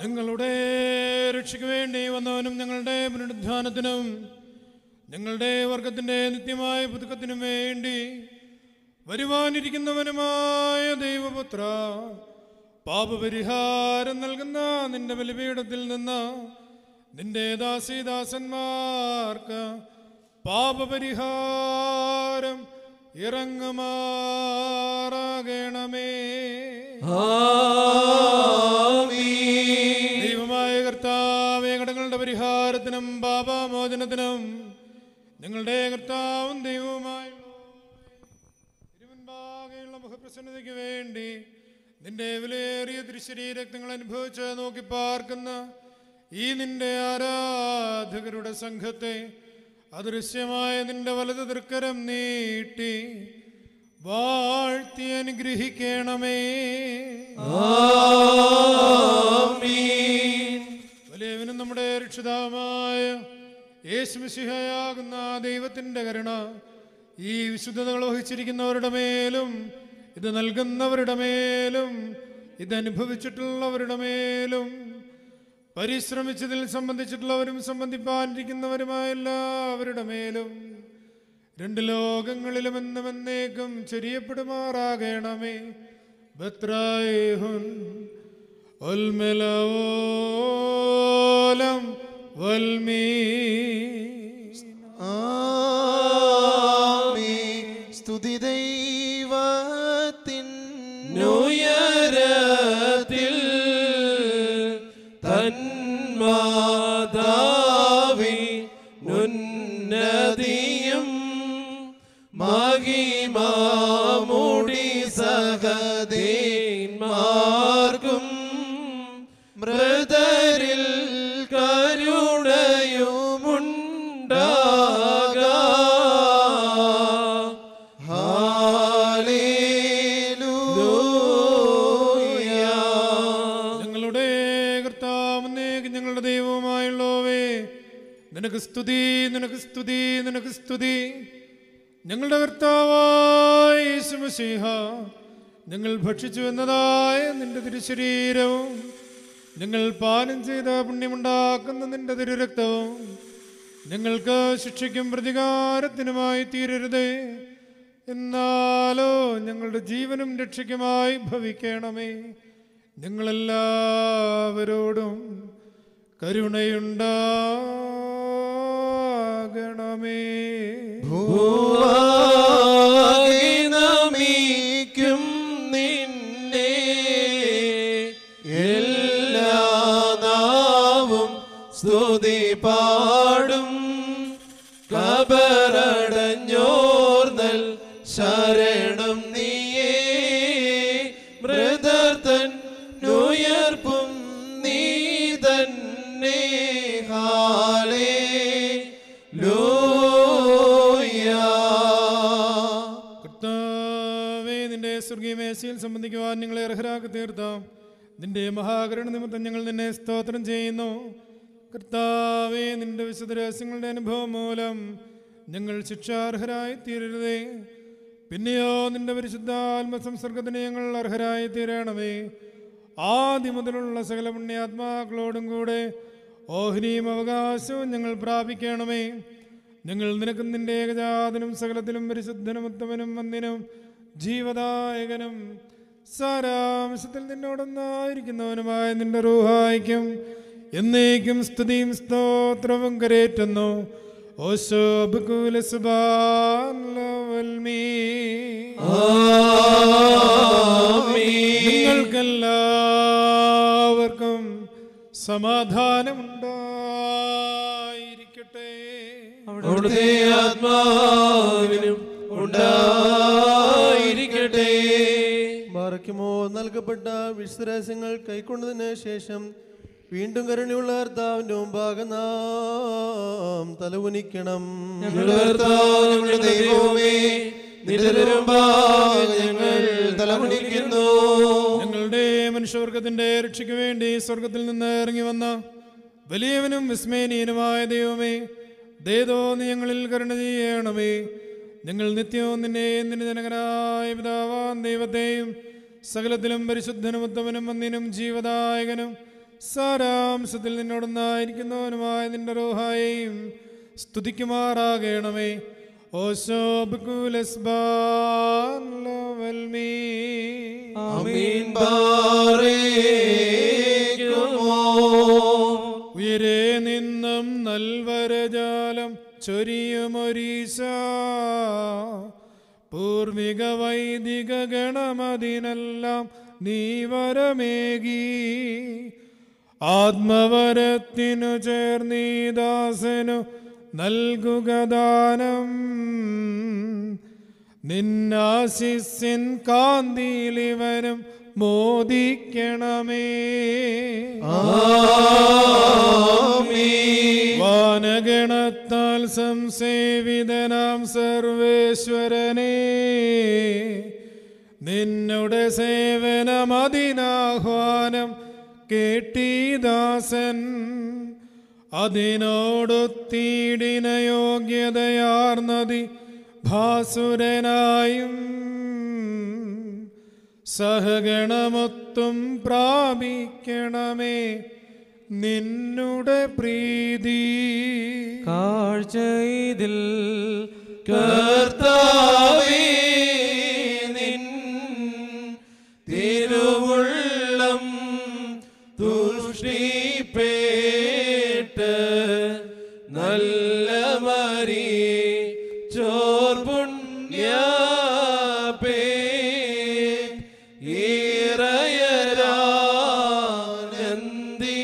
ഞങ്ങളുടെ രക്ഷയ്ക്ക് വേണ്ടി വന്നവനും ഞങ്ങളുടെ പുനരുദ്ധാനത്തിനും ഞങ്ങളുടെ വർഗത്തിന്റെ നിത്യമായ പുതുക്കത്തിനും വേണ്ടി വരുവാനിരിക്കുന്നവനുമായ ദൈവപുത്ര പാപപരിഹാരം നൽകുന്ന നിന്റെ ബലിപീഠത്തിൽ നിന്ന് നിന്റെ ദാസീദാസന്മാർക്ക് പാപപരിഹാരം ഇറങ്ങുമാറാകണമേ ദൈവമായ കർത്താവേ കടങ്ങളുടെ പരിഹാരത്തിനും പാപമോചനത്തിനും ഞങ്ങളുടെ കർത്താവും ദൈവവുമായ തിരുമുൻപാകെയുള്ള മുഖപ്രസന്നതയ്ക്ക് വേണ്ടി നിന്റെ വിലയേറിയ ദൃശ്യരക്തങ്ങൾ അനുഭവിച്ച് നോക്കി പാർക്കുന്ന ഈ നിന്റെ ആരാധകരുടെ സംഘത്തെ അദൃശ്യമായ നിന്റെ വലത് തൃക്കരം നീട്ടി വാഴ്ത്തി അനുഗ്രഹിക്കണമേ വലിയവനും നമ്മുടെ രക്ഷിതാവുമായ യേശുമിശിഹയാകുന്ന ദൈവത്തിന്റെ കരുണ ഈ വിശുദ്ധതകൾ വഹിച്ചിരിക്കുന്നവരുടെ മേലും ഇത് നൽകുന്നവരുടെ മേലും ഇത് അനുഭവിച്ചിട്ടുള്ളവരുടെ മേലും പരിശ്രമിച്ചതിൽ സംബന്ധിച്ചിട്ടുള്ളവരും സംബന്ധിപ്പാനിരിക്കുന്നവരുമായ എല്ലാവരുടെ മേലും രണ്ട് ലോകങ്ങളിലും എന്നും എന്നേക്കും ചെറിയപ്പെടുമാറാകണമേ ബത്രായേഹുൻ ഉൽമലവോലം വൽമീ ആമേൻ. സ്തുതി ദൈവത്തിൻ ഉയരത്തിൽ തന്മാതാവി ഉന്നതിയും മഹിമാമുടി സഹദേന്മാർക്കും മൃതരിൽ കരുണയുമുണ്ടാക ഞങ്ങളുടെ കർത്താവുന്നേക്ക് ഞങ്ങളുടെ ദൈവവുമായുള്ളവേ നിനക്ക് സ്തുതി നിനക്ക് സ്തുതി നിനക്ക് സ്തുതി ഞങ്ങളുടെ കർത്താവായ യേശുമശീഹ ഞങ്ങൾ ഭക്ഷിച്ചു എന്നതായ നിന്റെ തിരുശരീരവും ഞങ്ങൾ പാനം ചെയ്ത പുണ്യമുണ്ടാക്കുന്ന നിന്റെ തിരുരക്തവും ഞങ്ങൾക്ക് ശിക്ഷയ്ക്കും പ്രതികാരത്തിനുമായി തീരരുതേ എന്നാലോ ഞങ്ങളുടെ ജീവനും രക്ഷയ്ക്കുമായി ഭവിക്കണമേ ഞങ്ങളെല്ലാവരോടും കരുണയുണ്ടാകണമേ നമിക്കും നിന്നെ എല്ലാ നാവും സ്തുതി പാടും കബറടഞ്ഞോർന്നൽ ശരണം നീയേ മൃതർത്തൻ ഉയർപ്പും നീ തന്നെ ഹാലേ കർത്താവേ നിന്റെ സ്വർഗീയ മേശയിൽ സംബന്ധിക്കുവാൻ ഞങ്ങളെ അർഹരാക്കി തീർത്താം നിന്റെ മഹാകരുണ നിമിത്തം ഞങ്ങൾ നിന്നെ സ്തോത്രം ചെയ്യുന്നു കർത്താവേ നിന്റെ വിശുദ്ധ രഹസ്യങ്ങളുടെ അനുഭവം മൂലം ഞങ്ങൾ ശിക്ഷാർഹരായി തീരരുതേ പിന്നെയോ നിന്റെ പരിശുദ്ധ ആത്മസംസർഗത്തിന് ഞങ്ങൾ അർഹരായി തീരണമേ ആദ്യം മുതലുള്ള സകല പുണ്യാത്മാക്കളോടും കൂടെ ഓഹരിയും അവകാശവും ഞങ്ങൾ പ്രാപിക്കണമേ ഞങ്ങൾ നിനക്കും നിന്റെ ഏകജാതനും സകലത്തിലും പരിശുദ്ധനും ഉത്തമനും വന്ദിനും ജീവദായകനും സാരാംശത്തിൽ നിന്നോടൊന്നായിരിക്കുന്നവനുമായ നിന്റെ റൂഹായിക്കും എന്നേക്കും സ്തുതിയും സ്തോത്രവും കരേറ്റുന്നു ഓശോ ബുക്കുല സുബാൻ ലവൽമീ. നിങ്ങൾക്കെല്ലാവർക്കും സമാധാനമുണ്ടായിരിക്കട്ടെ അവിടുത്തെ ആത്മാവിനും ഉണ്ടായിരിക്കട്ടെ മറയ്ക്കുമോ നൽകപ്പെട്ട വിശ്വരഹസ്യങ്ങൾ കൈക്കൊണ്ടതിന് ശേഷം വീണ്ടും കരുണയുള്ള കർത്താവിന്റെ മുമ്പാകെ നാം തലകുനിക്കണം ഞങ്ങളുടെ കർത്താവ് ഞങ്ങളുടെ ദൈവമേ നിരന്തരമ്പാകെ ഞങ്ങൾ തലമുണിക്കുന്നു ഞങ്ങളുടെ മനുഷ്യവർഗത്തിന്റെ രക്ഷയ്ക്ക് വേണ്ടി സ്വർഗത്തിൽ നിന്ന് ഇറങ്ങി വന്ന വലിയവനും വിസ്മയനീയനുമായ ദൈവമേ ദേതോ നീ ഞങ്ങളിൽ കരുണ ചെയ്യണമേ ഞങ്ങൾ നിത്യവും നിന്നെ നിന്റെ ജനകനായ പിതാവാൻ ദൈവത്തെയും സകലത്തിലും പരിശുദ്ധനും ഉത്തമനും വന്ദിനും ജീവദായകനും സാരാംശത്തിൽ നിന്നോടൊന്നായിരിക്കുന്നവനുമായ നിന്റെ റോഹായെയും സ്തുതിക്കുമാറാകണമേ ഓശോബുലസ്ബാൽമീ ആമീൻ ബാറേക്കുമോ ഉയരെ നിന്നും നൽവരജാലം ചൊരിയുമൊരീശ പൂർവിക വൈദിക ഗണമതിനെല്ലാം നീ വരമേകി ആത്മവരത്തിനു ചേർന്നീദാസനു നൽകുക ദാനം നിന്നാശിസിൻ കാന്തിയിലിവനും മോദിക്കണമേ വാനഗണത്താൽ സംസേവിതനാം സർവേശ്വരനെ നിന്നുടെ സേവനമതിനാഹ്വാനം കേട്ടീദാസൻ അതിനോടൊത്തീടിന യോഗ്യതയാർന്നതി ഭാസുരനായും സഹഗണമൊത്തും പ്രാപിക്കണമേ നിന്നുടെ പ്രീതി കാഴ്ചയിതിൽ കർത്താവേ നിൻ തിരുവുള്ളം തുഷ്ടിപ്പേട്ട് നല്ല മരി ചോർ പുണ്യപേ ഈറയരാനന്ദി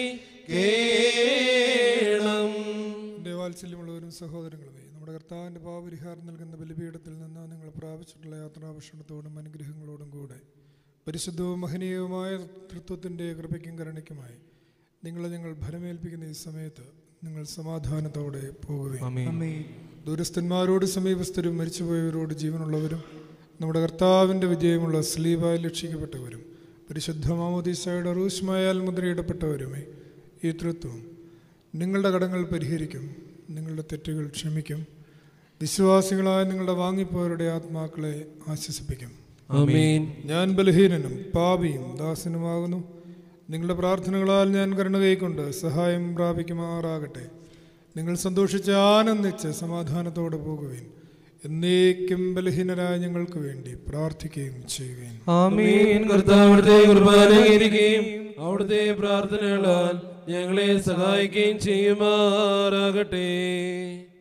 കേണം എൻ്റെ വാത്സല്യമുള്ളവരും സഹോദരങ്ങളുമേ നമ്മുടെ കർത്താവിൻ്റെ പാപപരിഹാരം നൽകുന്ന ബലിപീഠത്തിൽ നിന്ന് നിങ്ങൾ പ്രാപിച്ചിട്ടുള്ള യാത്രാഭക്ഷണത്തോടും അനുഗ്രഹങ്ങളോടും കൂടെ പരിശുദ്ധവും മഹനീയവുമായ തൃത്വത്തിൻ്റെ കൃപയ്ക്കും കരുണയ്ക്കുമായി നിങ്ങളെ ഞങ്ങൾ ഫലമേൽപ്പിക്കുന്ന ഈ സമയത്ത് നിങ്ങൾ സമാധാനത്തോടെ പോകുകയും ദൂരസ്ഥന്മാരോട് സമീപസ്ഥരും മരിച്ചുപോയവരോട് ജീവനുള്ളവരും നമ്മുടെ കർത്താവിൻ്റെ വിജയമുള്ള സ്ലീവായി രക്ഷിക്കപ്പെട്ടവരും പരിശുദ്ധ മാമോദീസയുടെ റൂഷ്മായാൽ മുദ്രയിടപ്പെട്ടവരുമേ ഈ തൃത്വം നിങ്ങളുടെ കടങ്ങൾ പരിഹരിക്കും നിങ്ങളുടെ തെറ്റുകൾ ക്ഷമിക്കും വിശ്വാസികളായ നിങ്ങളുടെ വാങ്ങിപ്പോയവരുടെ ആത്മാക്കളെ ആശ്വസിപ്പിക്കും ആമീൻ ഞാൻ ബലഹീനനും പാപിയും ദാസനുമാകുന്നു നിങ്ങളുടെ പ്രാർത്ഥനകളാൽ ഞാൻ കരുണ കൈക്കൊണ്ട് സഹായം പ്രാപിക്കുമാറാകട്ടെ നിങ്ങൾ സന്തോഷിച്ച് ആനന്ദിച്ച് സമാധാനത്തോടെ പോകുകയും എന്നേക്കും ബലഹീനരായ ഞങ്ങൾക്ക് വേണ്ടി പ്രാർത്ഥിക്കുകയും ചെയ്യുകയും ആമീൻ കർത്താവിടുത്തെ കുർബാനയിരിക്കുകയും അവിടുത്തെ പ്രാർത്ഥനകളാൽ ഞങ്ങളെ സഹായിക്കുകയും ചെയ്യുമാറാകട്ടെ